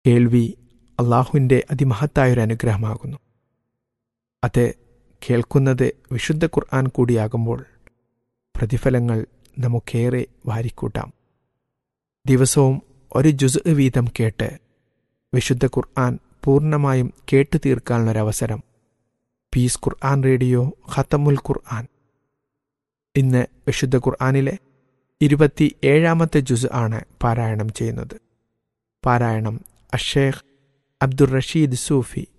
കേൾവി അള്ളാഹുവിൻ്റെ അതിമഹത്തായൊരു അനുഗ്രഹമാകുന്നു അത് കേൾക്കുന്നത് വിശുദ്ധ ഖുർആൻ കൂടിയാകുമ്പോൾ പ്രതിഫലങ്ങൾ നമുക്കേറെ വാരിക്കൂട്ടാം ദിവസവും ഒരു ജുസ് വീതം കേട്ട് വിശുദ്ധ ഖുർആൻ പൂർണ്ണമായും കേട്ടു തീർക്കാനുള്ളൊരവസരം പീസ് ഖുർആൻ റേഡിയോ ഖത്തമുൽ ഖുർആൻ ഇന്ന് വിശുദ്ധ ഖുർആനിലെ ഇരുപത്തി ഏഴാമത്തെ ജുസ് ആണ് പാരായണം ചെയ്യുന്നത് പാരായണം അഷേഖ് അബ്ദുർ റഷീദ് സൂഫി